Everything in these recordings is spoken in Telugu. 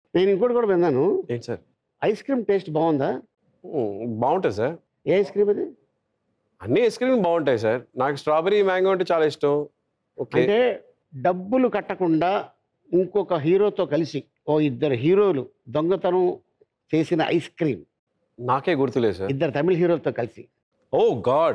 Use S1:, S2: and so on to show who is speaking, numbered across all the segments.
S1: నేను ఇంకోటి కూడా విన్నాను
S2: ఏంటి సార్
S1: ఐస్ క్రీమ్ టేస్ట్ బాగుందా
S2: బాగుంటుంది సార్
S1: ఏ ఐస్ క్రీమ్ అది
S2: అన్ని ఐస్ క్రీమ్ బాగుంటాయి సార్ నాకు స్ట్రాబెరీ మ్యాంగో అంటే చాలా ఇష్టం ఓకే
S1: అంటే డబ్బులు కట్టకుండా ఇంకొక హీరోతో కలిసి ఓ ఇద్దరు హీరోలు దొంగతనం చేసిన ఐస్ క్రీమ్
S2: నాకే గుర్తులేదు సార్
S1: ఇద్దరు తమిళ హీరోలతో కలిసి
S2: ఓ గాడ్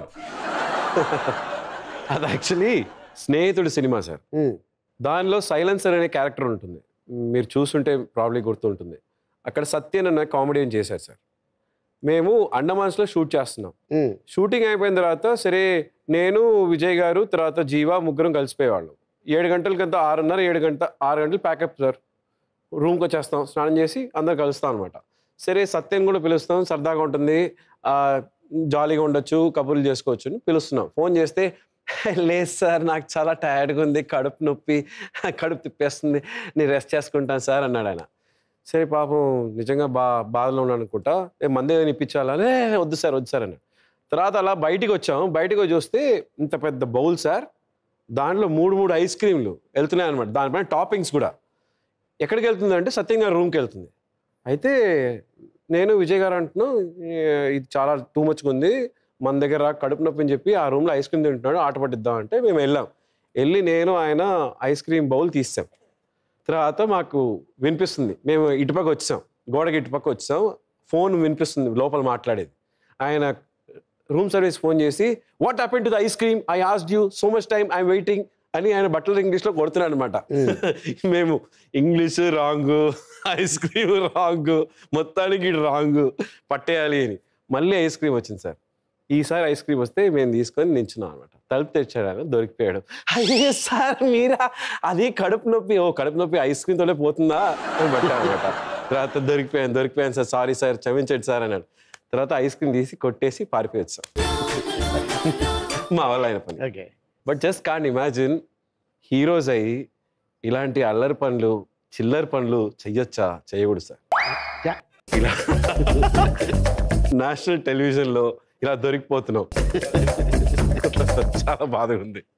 S2: అది యాక్చువల్లీ స్నేహితుడు సినిమా సార్
S1: ఉమ్,
S2: దానిలో సైలెన్సర్ అనే క్యారెక్టర్ ఉంటుంది మీరు చూస్తుంటే ప్రాబ్లీ గుర్తుంటుంది అక్కడ సత్యన్ అనే కామెడియన్ చేశారు సార్ మేము అండమాన్స్లో షూట్ చేస్తున్నాం
S1: ఉమ్,
S2: షూటింగ్ అయిపోయిన తర్వాత సరే నేను విజయ్ గారు తర్వాత జీవా ముగ్గురం కలిసిపోయేవాళ్ళం ఏడు గంటలకంతా ఆరున్నర ఏడు గంట ఆరు గంటలు ప్యాకప్ సార్ రూమ్కి వచ్చేస్తాం స్నానం చేసి అందరం కలుస్తాం అనమాట సరే సత్యం కూడా పిలుస్తాం సరదాగా ఉంటుంది ఆ, జాలీగా ఉండొచ్చు కబుర్లు చేసుకోవచ్చు అని పిలుస్తున్నాం ఫోన్ చేస్తే లేదు సార్ నాకు చాలా టైర్డ్గా ఉంది కడుపు నొప్పి కడుపు తిప్పేస్తుంది నేను రెస్ట్ చేసుకుంటాను సార్ అన్నాడు ఆయన సరే పాపం నిజంగా బా బాధలో ఉన్నాను అనుకుంటా ఏ మంది ఏదైనా ఇప్పించాలా "లే, వద్దు సార్ వద్దు సార్ అన్నాడు తర్వాత అలా బయటికి వచ్చాం బయటికి వచ్చి చూస్తే ఇంత పెద్ద బౌల్ సార్ దాంట్లో మూడు మూడు ఐస్ క్రీమ్లు వెళ్తున్నాయి అనమాట దానిపైన టాపింగ్స్ కూడా ఎక్కడికి వెళ్తుంది అంటే సత్యం గారి రూమ్కి వెళ్తుంది అయితే నేను విజయ్ గారు అంటున్నాం "ఏ, ఇది చాలా టూ మచ్గా ఉంది మన దగ్గర రా, కడుపు నొప్పి అని చెప్పి ఆ రూమ్లో ఐస్ క్రీమ్ తింటున్నాడు ఆట పట్టిద్దాం అంటే మేము వెళ్ళాం వెళ్ళి నేను ఆయన ఐస్ క్రీమ్ బౌల్ తీసాం తర్వాత మాకు వినిపిస్తుంది మేము ఇటుపక్క వచ్చాం గోడకి ఇటుపక్క వచ్చాం ఫోన్ వినిపిస్తుంది లోపల మాట్లాడేది ఆయన రూమ్ సర్వీస్ ఫోన్ చేసి what happen to the ice cream I asked you so much time I'm waiting అని ఆయన బట్టలు ఇంగ్లీష్లో కొడుతున్నాడు అనమాట మేము English wrong ice cream wrong మొత్తానికి రాంగ్ పట్టేయాలి అని మళ్ళీ ఐస్ క్రీమ్ వచ్చింది సార్ ఈసారి ఐస్ క్రీమ్ వస్తే మేము తీసుకొని నించున్నాం అనమాట తలుపు తెచ్చాడు ఆయన దొరికిపోయాడు అయ్యే సార్ మీరా అది కడుపు నొప్పి ఓ కడుపు నొప్పి ఐస్ క్రీమ్ తోనే పోతుందా అని పట్టాను అనమాట తర్వాత దొరికిపోయాను దొరికిపోయాను సార్ సారీ సార్ క్షమించండి సార్ అన్నాడు తర్వాత ఐస్ క్రీమ్ తీసి కొట్టేసి పారిపోయచ్చు మా వాళ్ళ ఆయన పని
S1: okay
S2: but just can imagine heroes అయ్యి ఇలాంటి అల్లరి పనులు చిల్లర పనులు చెయ్యొచ్చా చేయకూడదు సార్
S1: యా.
S2: ఇలా నేషనల్ టెలివిజన్లో ఇలా దొరికిపోతున్నాం చాలా బాధగా ఉంది